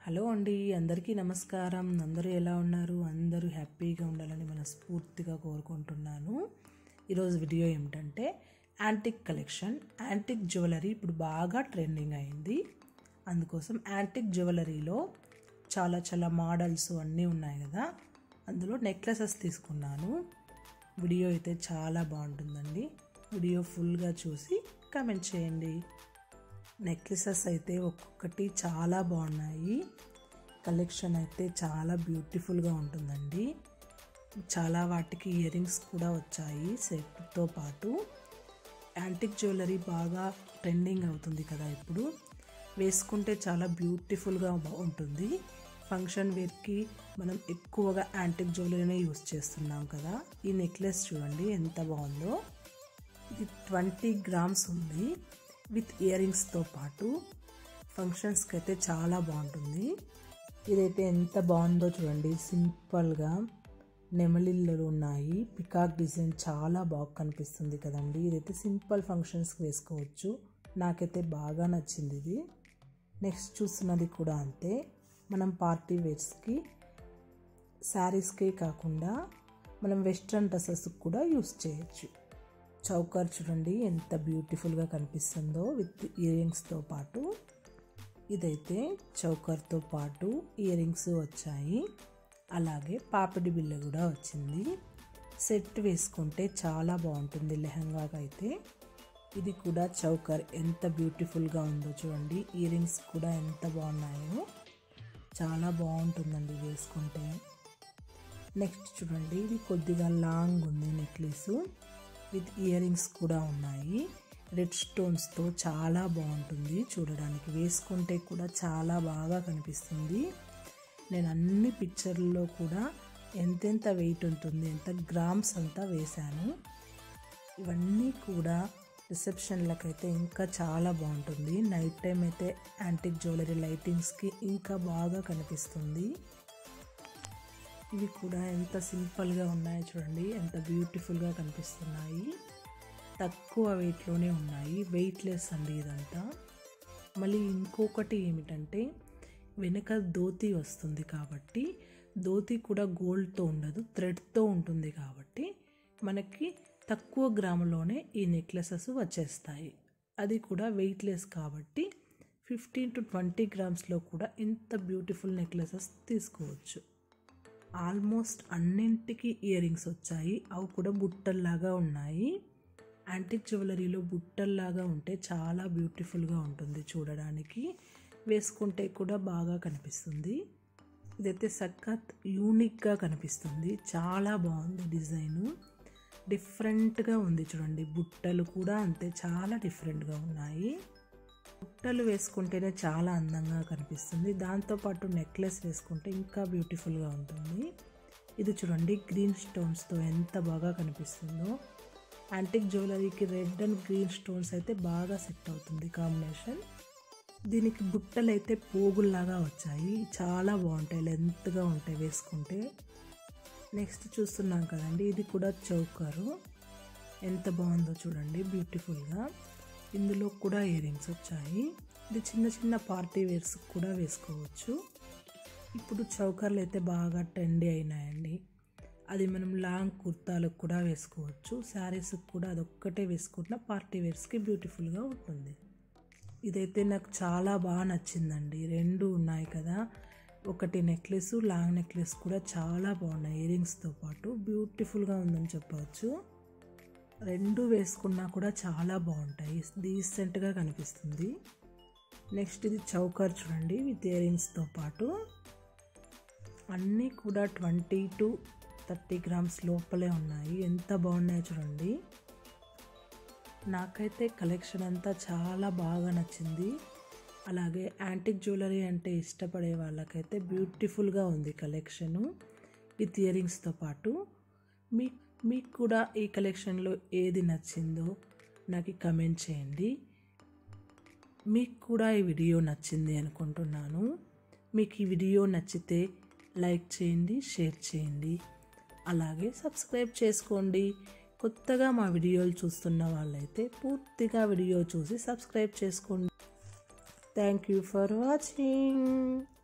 hello అండి అందరికీ నమస్కారం అందరూ ఎలా ఉన్నారు అందరూ హ్యాపీగా ఉండాలని మనస్ఫూర్తిగా కోరుకుంటున్నాను ఈరోజు వీడియో ఏమిటంటే యాంటిక్ కలెక్షన్ యాంటిక్ జ్యువెలరీ ఇప్పుడు బాగా ట్రెండింగ్ అయింది అందుకోసం యాంటిక్ జ్యువెలరీలో చాలా చాలా మోడల్స్ అన్నీ ఉన్నాయి కదా అందులో నెక్లెసెస్ తీసుకున్నాను వీడియో అయితే చాలా బాగుంటుందండి వీడియో ఫుల్గా చూసి కమెంట్ చేయండి నెక్లెసెస్ అయితే ఒక్కొక్కటి చాలా బాగున్నాయి కలెక్షన్ అయితే చాలా బ్యూటిఫుల్గా ఉంటుందండి చాలా వాటికి ఇయర్ రింగ్స్ కూడా వచ్చాయి సెట్తో పాటు యాంటిక్ జ్యువెలరీ బాగా ట్రెండింగ్ అవుతుంది కదా ఇప్పుడు వేసుకుంటే చాలా బ్యూటిఫుల్గా ఉంటుంది ఫంక్షన్ వేర్కి మనం ఎక్కువగా యాంటిక్ జ్యువెలరీనే యూస్ చేస్తున్నాం కదా ఈ నెక్లెస్ చూడండి ఎంత బాగుందో ఇది ట్వంటీ గ్రామ్స్ ఉంది విత్ ఇయర్ రింగ్స్తో పాటు ఫంక్షన్స్కి అయితే చాలా బాగుంటుంది ఇదైతే ఎంత బాగుందో చూడండి సింపుల్గా నెమలిళ్ళు ఉన్నాయి పికాక్ డిజైన్ చాలా బాగా కనిపిస్తుంది కదండి ఇదైతే సింపుల్ ఫంక్షన్స్కి వేసుకోవచ్చు నాకైతే బాగా నచ్చింది ఇది నెక్స్ట్ చూస్తున్నది కూడా అంతే మనం పార్టీ వేర్స్కి శారీస్కే కాకుండా మనం వెస్ట్రన్ డ్రెస్సెస్కి కూడా యూస్ చేయొచ్చు చౌకర్ చూడండి ఎంత బ్యూటిఫుల్గా కనిపిస్తుందో విత్ ఇయర్ రింగ్స్తో పాటు ఇదైతే చౌకర్తో పాటు ఇయర్ రింగ్స్ వచ్చాయి అలాగే పాపిడి బిల్ల కూడా వచ్చింది సెట్ వేసుకుంటే చాలా బాగుంటుంది లెహంగాగా అయితే ఇది కూడా చౌకర్ ఎంత బ్యూటిఫుల్గా ఉందో చూడండి ఇయర్ రింగ్స్ కూడా ఎంత బాగున్నాయో చాలా బాగుంటుందండి వేసుకుంటే నెక్స్ట్ చూడండి ఇది కొద్దిగా లాంగ్ ఉంది నెక్లెస్ విత్ ఇయర్ రింగ్స్ కూడా ఉన్నాయి రెడ్ స్టోన్స్తో చాలా బాగుంటుంది చూడడానికి వేసుకుంటే కూడా చాలా బాగా కనిపిస్తుంది నేను అన్ని పిక్చర్లలో కూడా ఎంతెంత వెయిట్ ఉంటుంది ఎంత గ్రామ్స్ అంతా వేశాను ఇవన్నీ కూడా రిసెప్షన్లకైతే ఇంకా చాలా బాగుంటుంది నైట్ టైం అయితే యాంటిక్ జ్యువెలరీ లైటింగ్స్కి ఇంకా బాగా కనిపిస్తుంది ఇవి కూడా ఎంత సింపుల్గా ఉన్నాయో చూడండి ఎంత బ్యూటిఫుల్గా కనిపిస్తున్నాయి తక్కువ వెయిట్లోనే ఉన్నాయి వెయిట్లెస్ అండి ఇదంతా మళ్ళీ ఇంకొకటి ఏమిటంటే వెనక ధోతి వస్తుంది కాబట్టి ధోతి కూడా గోల్డ్తో ఉండదు థ్రెడ్తో ఉంటుంది కాబట్టి మనకి తక్కువ గ్రాములోనే ఈ నెక్లెసెస్ వచ్చేస్తాయి అది కూడా వెయిట్లెస్ కాబట్టి ఫిఫ్టీన్ టు ట్వంటీ గ్రామ్స్లో కూడా ఇంత బ్యూటిఫుల్ నెక్లెసెస్ తీసుకోవచ్చు ఆల్మోస్ట్ అన్నింటికి ఇయర్ రింగ్స్ వచ్చాయి అవి కూడా బుట్టల్లాగా ఉన్నాయి యాంటిక్ జ్యువెలరీలో బుట్టల్లాగా ఉంటే చాలా బ్యూటిఫుల్గా ఉంటుంది చూడడానికి వేసుకుంటే కూడా బాగా కనిపిస్తుంది ఇదైతే సఖత్ యూనిక్గా కనిపిస్తుంది చాలా బాగుంది డిజైను డిఫరెంట్గా ఉంది చూడండి బుట్టలు కూడా అంతే చాలా డిఫరెంట్గా ఉన్నాయి బుట్టలు వేసుకుంటేనే చాలా అందంగా కనిపిస్తుంది దాంతోపాటు నెక్లెస్ వేసుకుంటే ఇంకా బ్యూటిఫుల్గా ఉంటుంది ఇది చూడండి గ్రీన్ స్టోన్స్తో ఎంత బాగా కనిపిస్తుందో యాంటిక్ జ్యువెలరీకి రెడ్ అండ్ గ్రీన్ స్టోన్స్ అయితే బాగా సెట్ అవుతుంది కాంబినేషన్ దీనికి బుట్టలు అయితే పోగుల్లాగా వచ్చాయి చాలా బాగుంటాయి లెంత్గా ఉంటాయి వేసుకుంటే నెక్స్ట్ చూస్తున్నాం కదండి ఇది కూడా చౌకరు ఎంత బాగుందో చూడండి బ్యూటిఫుల్గా ఇందులో కూడా ఇయర్ రింగ్స్ వచ్చాయి ఇది చిన్న చిన్న పార్టీ వేర్స్ కూడా వేసుకోవచ్చు ఇప్పుడు చౌకర్లు అయితే బాగా ట్రెండీ అయినాయండి అది మనం లాంగ్ కుర్తాలకు కూడా వేసుకోవచ్చు శారీస్కి కూడా అదొక్కటే వేసుకుంటున్న పార్టీ వేర్స్కి బ్యూటిఫుల్గా ఉంటుంది ఇదైతే నాకు చాలా బాగా నచ్చిందండి రెండు ఉన్నాయి కదా ఒకటి నెక్లెస్ లాంగ్ నెక్లెస్ కూడా చాలా బాగున్నాయి ఇయర్ రింగ్స్తో పాటు బ్యూటిఫుల్గా ఉందని చెప్పవచ్చు రెండు వేసుకున్నా కూడా చాలా బాగుంటాయి డీసెంట్గా కనిపిస్తుంది నెక్స్ట్ ఇది చౌకర్ చూడండి విత్ ఇయర్ రింగ్స్తో పాటు అన్నీ కూడా ట్వంటీ టు థర్టీ గ్రామ్స్ లోపలే ఉన్నాయి ఎంత బాగున్నాయో చూడండి నాకైతే కలెక్షన్ అంతా చాలా బాగా నచ్చింది అలాగే యాంటిక్ జ్యువెలరీ అంటే ఇష్టపడే వాళ్ళకైతే బ్యూటిఫుల్గా ఉంది కలెక్షను విత్ ఇయర్ రింగ్స్తో పాటు మీ మీకు కూడా ఈ కలెక్షన్లో ఏది నచ్చిందో నాకు కమెంట్ చేయండి మీకు కూడా ఈ వీడియో నచ్చింది అనుకుంటున్నాను మీకు ఈ వీడియో నచ్చితే లైక్ చేయండి షేర్ చేయండి అలాగే సబ్స్క్రైబ్ చేసుకోండి కొత్తగా మా వీడియోలు చూస్తున్న వాళ్ళైతే పూర్తిగా వీడియో చూసి సబ్స్క్రైబ్ చేసుకోండి థ్యాంక్ యూ ఫర్ వాచింగ్